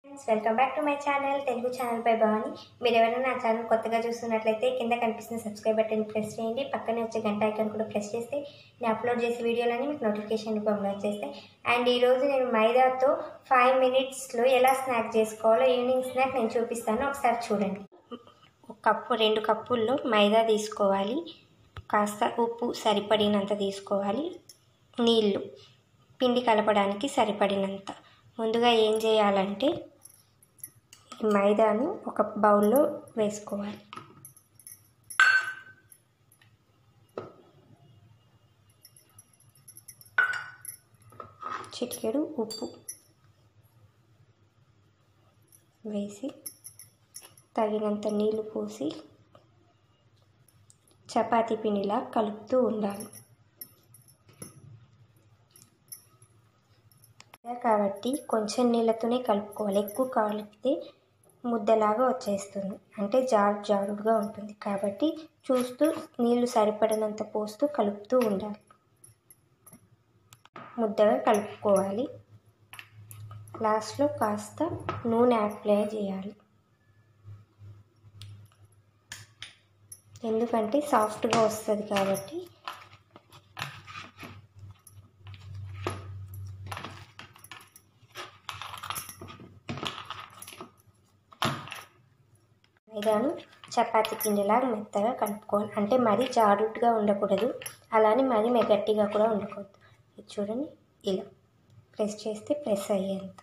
friends welcome back to my channel Telugu channel పై భవాని మీరు ఎవరైనా నా ఛానల్ కొత్తగా చూస్తున్నట్లయితే కింద కనిపిస్తున్న సబ్స్క్రైబ్ బటన్ ప్రెస్ చేయండి పక్కనే వచ్చే గంట ఐకాన్ కూడా ప్రెస్ చేస్తే నేను అప్లోడ్ చేసే వీడియోలన్నీ మీకు నోటిఫికేషన్ రూపంలో వచ్చేస్తాయి అండ్ ఈరోజు నేను మైదాతో ఫైవ్ మినిట్స్లో ఎలా స్నాక్ చేసుకోవాలో ఈవినింగ్ స్నాక్ నేను చూపిస్తాను ఒకసారి చూడండి ఒక కప్పు రెండు కప్పుల్లో మైదా తీసుకోవాలి కాస్త ఉప్పు సరిపడినంత తీసుకోవాలి నీళ్ళు పిండి కలపడానికి సరిపడినంత ముందుగా ఏం చేయాలంటే ఈ మైదాను ఒక బౌల్లో వేసుకోవాలి చిటికెడు ఉప్పు వేసి తగినంత నీళ్లు పోసి చపాతీ పిండిలా కలుపుతూ ఉండాలి కాబట్టి కొంచెం నీళ్ళతోనే కలుపుకోవాలి ఎక్కువ కలిపితే ముద్దలాగా వచ్చేస్తుంది అంటే జారు జారుడుగా ఉంటుంది కాబట్టి చూస్తూ నీళ్లు సరిపడినంత పోస్తూ కలుపుతూ ఉండాలి ముద్దగా కలుపుకోవాలి లాస్ట్లో కాస్త నూనె అప్లై చేయాలి ఎందుకంటే సాఫ్ట్గా వస్తుంది కాబట్టి మైదాను చపాతీ పిండిలాగా మెత్తగా కలుపుకోవాలి అంటే మరీ జారుడుగా ఉండకూడదు అలానే మరీ గట్టిగా కూడా ఉండకూడదు ఇది చూడండి ఇలా ప్రెస్ చేస్తే ప్రెస్ అయ్యేంత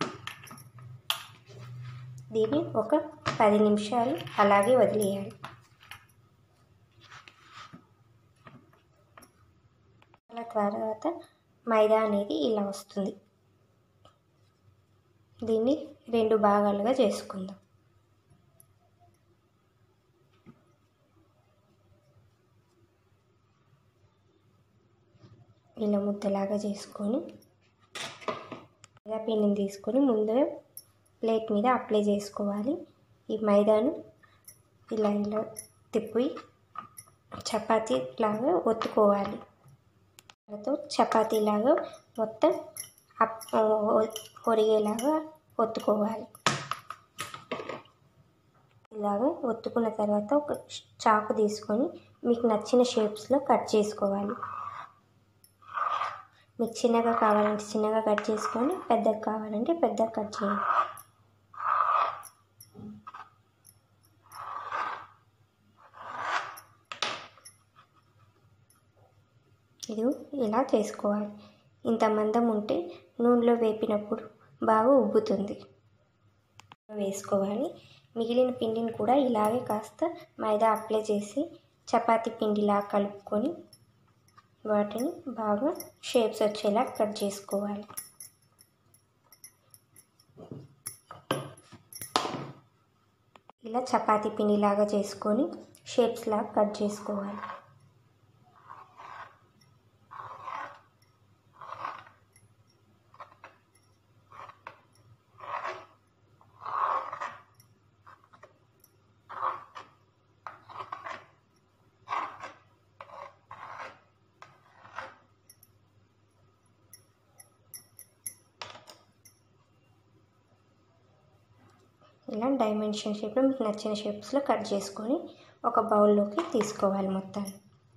దీన్ని ఒక పది నిమిషాలు అలాగే వదిలేయాలి అలా తర్వాత మైదా అనేది ఇలా వస్తుంది దీన్ని రెండు భాగాలుగా చేసుకుందాం ఇలా ముద్దలాగా చేసుకొని మైదా పిండిని తీసుకొని ముందే ప్లేట్ మీద అప్లై చేసుకోవాలి ఈ మైదాను ఇలా ఇలా తిప్పి చపాతీ లాగా ఒత్తుకోవాలి తర్వాత చపాతీలాగా మొత్తం అప్ ఒరిగేలాగా ఒత్తుకోవాలి ఇలాగా ఒత్తుకున్న తర్వాత ఒక చాకు తీసుకొని మీకు నచ్చిన షేప్స్లో కట్ చేసుకోవాలి మీకు చిన్నగా కావాలంటే చిన్నగా కట్ చేసుకొని పెద్దగా కావాలంటే పెద్దగా కట్ చేయండి ఇది ఇలా చేసుకోవాలి ఇంత మందం ఉంటే నూనెలో వేపినప్పుడు బాగా ఉబ్బుతుంది వేసుకోవాలి మిగిలిన పిండిని కూడా ఇలాగే కాస్త మైదా అప్లై చేసి చపాతీ పిండిలా కలుపుకొని వాటిని బాగా షేప్స్ వచ్చేలా కట్ చేసుకోవాలి ఇలా చపాతీ పిండిలాగా చేసుకొని షేప్స్ లాగా కట్ చేసుకోవాలి ఇలా డైమెన్షన్ షేప్లో మీకు నచ్చిన షేప్స్లో కట్ చేసుకొని ఒక బౌల్లోకి తీసుకోవాలి మొత్తాన్ని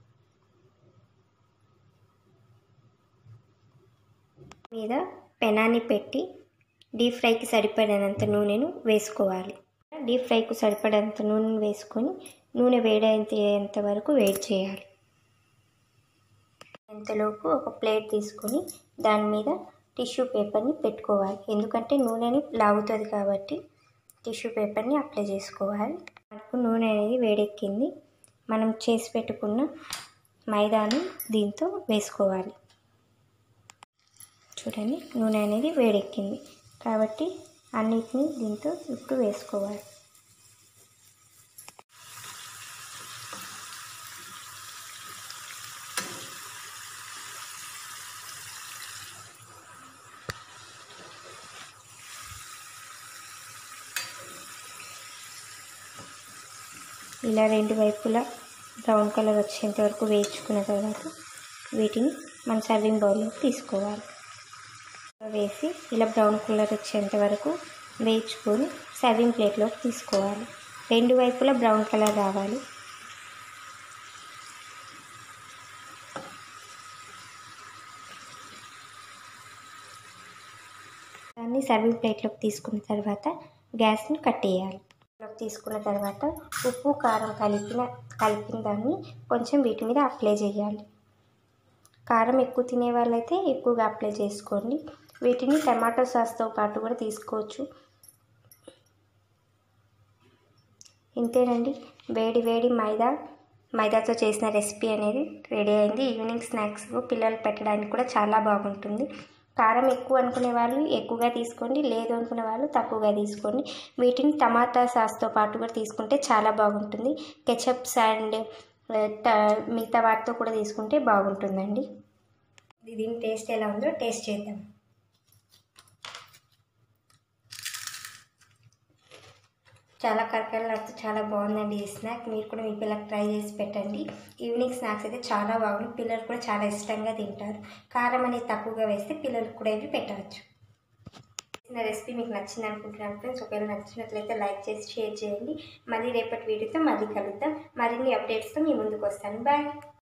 మీద పెనాన్ని పెట్టి డీప్ ఫ్రైకి సరిపడినంత నూనెను వేసుకోవాలి డీప్ ఫ్రైకు సరిపడేంత నూనెను వేసుకొని నూనె వేడేంత వరకు వేడి చేయాలి అంతలోపు ఒక ప్లేట్ తీసుకొని దాని మీద టిష్యూ పేపర్ని పెట్టుకోవాలి ఎందుకంటే నూనెని లాగుతుంది కాబట్టి టిష్యూ పేపర్ని అప్లై చేసుకోవాలి మనకు నూనె అనేది వేడెక్కింది మనం చేసి పెట్టుకున్న మైదాను దీంతో వేసుకోవాలి చూడండి నూనె అనేది వేడెక్కింది కాబట్టి అన్నిటినీ దీంతో ఇప్పుడు వేసుకోవాలి ఇలా రెండు వైపులా బ్రౌన్ కలర్ వచ్చేంత వరకు వేయించుకున్న తర్వాత వీటిని మన సర్వింగ్ బౌల్లోకి తీసుకోవాలి వేసి ఇలా బ్రౌన్ కలర్ వచ్చేంత వరకు వేయించుకొని సర్వింగ్ ప్లేట్లోకి తీసుకోవాలి రెండు వైపులా బ్రౌన్ కలర్ రావాలి దాన్ని సర్వింగ్ ప్లేట్లోకి తీసుకున్న తర్వాత గ్యాస్ని కట్టేయాలి ప్లేట్లోకి తీసుకున్న తర్వాత ఉప్పు కారం కలిపిన కలిపిన దాన్ని కొంచెం వీటి మీద అప్లై చేయాలి కారం ఎక్కువ తినే వాళ్ళైతే ఎక్కువగా అప్లై చేసుకోండి వీటిని టమాటో సాస్తో పాటు కూడా తీసుకోవచ్చు ఇంతేనండి వేడి వేడి మైదా మైదాతో చేసిన రెసిపీ అనేది రెడీ అయింది ఈవినింగ్ స్నాక్స్ పిల్లలు పెట్టడానికి కూడా చాలా బాగుంటుంది కారం ఎక్కువ అనుకునే వాళ్ళు ఎక్కువగా తీసుకోండి లేదు అనుకునే వాళ్ళు తక్కువగా తీసుకోండి వీటిని టమాటా సాస్తో పాటు కూడా తీసుకుంటే చాలా బాగుంటుంది కెచప్స్ అండ్ మిగతా వాటితో కూడా తీసుకుంటే బాగుంటుందండి దీని టేస్ట్ ఎలా ఉందో టేస్ట్ చేద్దాం చాలా కరకరలాడుతూ చాలా బాగుందండి ఈ స్నాక్ మీరు కూడా మీ పిల్లలకు ట్రై చేసి పెట్టండి ఈవినింగ్ స్నాక్స్ అయితే చాలా బాగుంది పిల్లలు కూడా చాలా ఇష్టంగా తింటారు కారం అనేది తక్కువగా వేస్తే పిల్లలకు కూడా ఇవి పెట్టవచ్చు నా రెసిపీ మీకు నచ్చింది అనుకుంటున్నాను ఫ్రెండ్స్ ఒకవేళ నచ్చినట్లయితే లైక్ చేసి షేర్ చేయండి మళ్ళీ రేపటి వీడియోతో మళ్ళీ కలుద్దాం మరిన్ని అప్డేట్స్తో మీ ముందుకు వస్తాను బాయ్